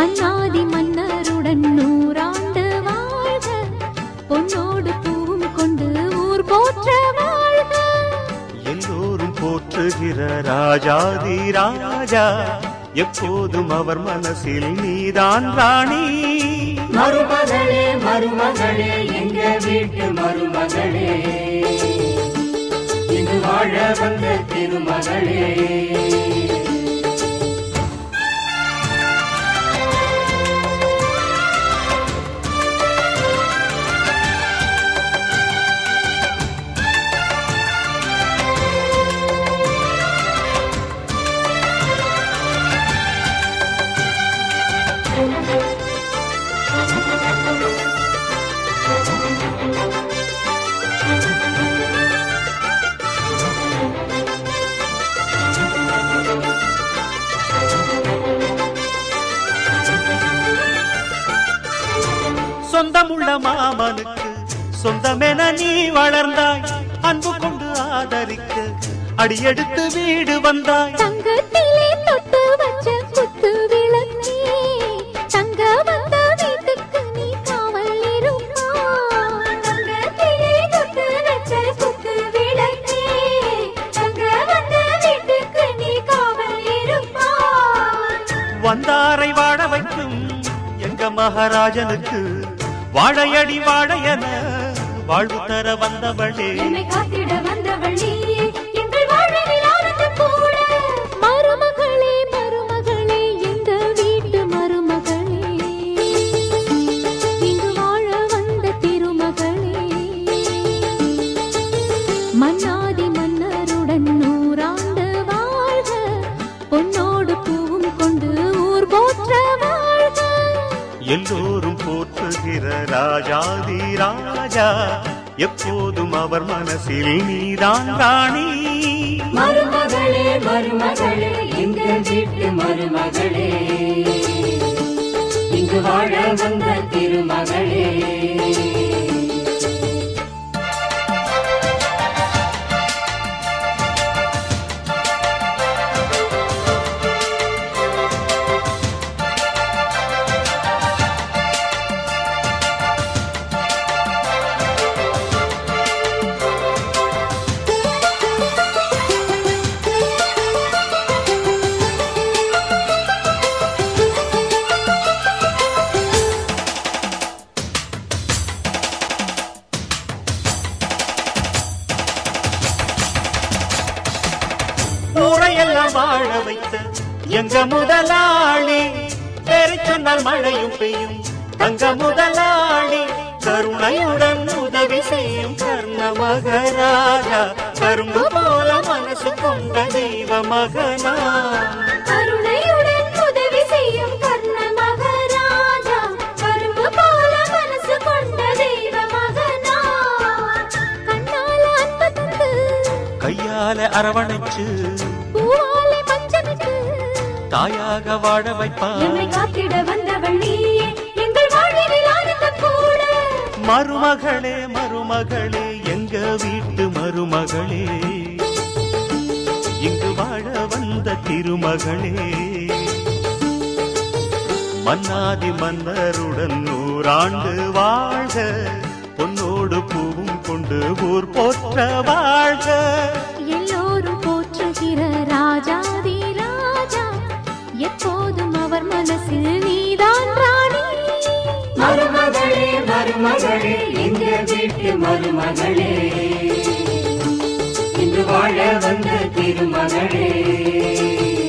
மன்னாதி மன்னருடன் நூறாண்டு வாழ்க பொன்னோடு பூவும் கொண்டு ஊர் போற்ற வாழ்க எல்லோரும் போற்றுகிற ராஜாதி ராஜா எப்போதும் அவர் மனசில் நீதான் ராணி மருமகளே மருமகளே எங்க வீட்டு மருமகளே இங்கு வாழ வந்த திருமகளே சொந்தமுள்ள மாமனுக்கு சொந்தமென நீ வளர்ந்தாய் அன்பு கொண்டு ஆதரிக்க அடியெடுத்து வீடு வந்தாய் தங்கத்திலே தொட்டு வச்ச குத்து விளக்கே தங்க வந்த வீட்டுக்கு நீ காவல் இருப்பாய் தங்கத்திலே தொட்டு வச்ச குத்து விளக்கே தங்க வந்த வீட்டுக்கு நீ காவல் இருப்பாய் வந்தாரை வாழ வைக்கும் எங்க மகாராஜனுக்கு வாழையடி வாழையன வாழ்வு தர வந்தவளே என்னை காத்திட வந்தவள் நீயே எங்கள் வாழ்வில் ஆனந்தம் கூட மருமகளே மருமகளே எங்க வீட்டு மருமகளே இங்கு வாழ வந்த திருமகளே மன்னாதி மன்னருடன் நூறாண்டு வாழ்க பொன்னோடு பூவும் கொண்டு ஊர் போற்ற வாழ்க எல்லோரும் போற்றுகிற ராஜாதி ராஜா எப்போதும் அவர் மனசில் நீதான் ராணி மருமகளே மருமகளே எங்க வீட்டு மருமகளே இங்கு வாழ வந்த திருமகளே ஊரையெல்லாம் வாழ வைத்த எங்க முதலாளி பேரை சொன்னால் மழையும் பெய்யும் தங்க முதலாளி கருணையுடன் உதவி செய்யும் கர்ண மகராஜா கரும்பு போல மனசு கொண்ட தெய்வ மகனா கருணையுடன் உதவி செய்யும் கர்ண மகாராஜா கரும்பு போல மனசு கொண்ட தெய்வ மகனா கண்ணால அன்பு தந்து கையால அரவணைச்சு பூவாலை பஞ்சமிட்டு தாயாக வாழ வைப்பார் என்னை காத்திட வந்தவள் நீயே எங்கள் வாழ்வில் ஆனந்தம் கூட மருமகளே மருமகளே எங்க வீட்டு மருமகளே இங்கு வாழ வந்த திருமகளே மன்னாதி மன்னருடன் நூறாண்டு வாழ்க பொன்னோடு பூவும் கொண்டு ஊர் போற்ற வாழ்க எல்லோரும் போற்றுகிற ராஜாதி ராஜா எப்போதும் அவர் மனசில் நீதான் ராணி மருமகளே மருமகளே எங்க வீட்டு மருமகளே இன்று வாழ வந்த திருமகளே